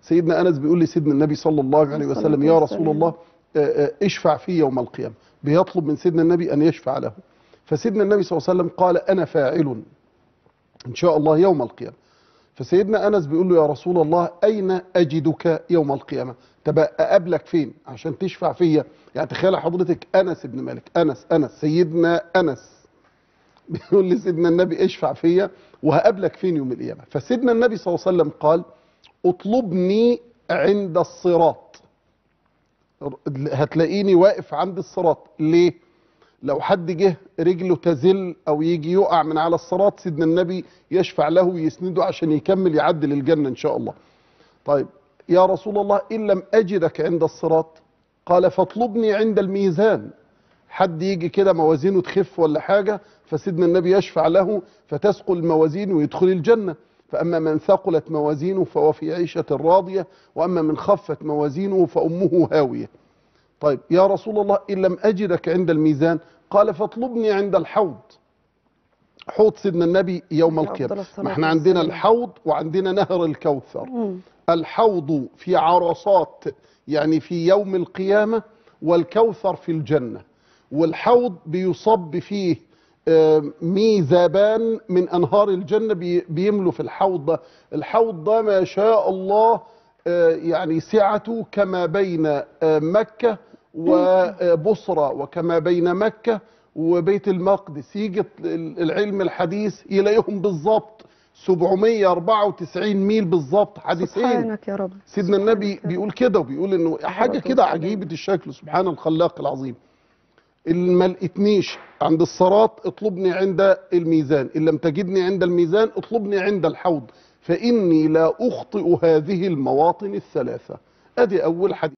سيدنا انس بيقول لسيدنا النبي صلى الله عليه الصلاة وسلم يا رسول والسلام. الله آه، آه، اشفع في يوم القيامه بيطلب من سيدنا النبي ان يشفع له فسيدنا النبي صلى الله عليه وسلم قال انا فاعل ان شاء الله يوم القيامه فسيدنا انس بيقول له يا رسول الله اين اجدك يوم القيامه طب اقابلك فين عشان تشفع فيا يعني تخيل حضرتك انس بن مالك انس انس سيدنا انس بيقول لي سيدنا النبي اشفع فيا وهقابلك فين يوم القيامه فسيدنا النبي صلى الله عليه وسلم قال اطلبني عند الصراط هتلاقيني واقف عند الصراط ليه لو حد جه رجله تزل او يجي يقع من على الصراط سيدنا النبي يشفع له ويسنده عشان يكمل يعدي للجنه ان شاء الله طيب يا رسول الله ان لم اجدك عند الصراط قال فاطلبني عند الميزان حد يجي كده موازينه تخف ولا حاجه فسيدنا النبي يشفع له فتثقل الموازين ويدخل الجنه فاما من ثقلت موازينه فهو في عيشه راضيه واما من خفت موازينه فامه هاويه طيب يا رسول الله ان لم اجدك عند الميزان قال فاطلبني عند الحوض حوض سيدنا النبي يوم عليه القيامه أفضل الصلاة ما احنا عندنا والسلام. الحوض وعندنا نهر الكوثر مم. الحوض في عرصات يعني في يوم القيامة والكوثر في الجنة والحوض بيصب فيه آه، ميزابان من أنهار الجنة بي- بيملوا في الحوض ده الحوض ده ما شاء الله آه، يعني سعته كما بين آه، مكة وبصرة وكما بين مكة وبيت المقدس يجي العلم الحديث يلاقيهم بالظبط 794 ميل بالظبط حديثين سبحانك يا رب سيدنا النبي سبحانك يا رب. بيقول كده وبيقول انه حاجه الصلاة كده والسلام. عجيبه الشكل سبحان الخلاق العظيم اللي ما لقيتنيش عند الصراط اطلبني عند الميزان ان لم تجدني عند الميزان اطلبني عند الحوض فاني لا اخطئ هذه المواطن الثلاثه ادي اول حديث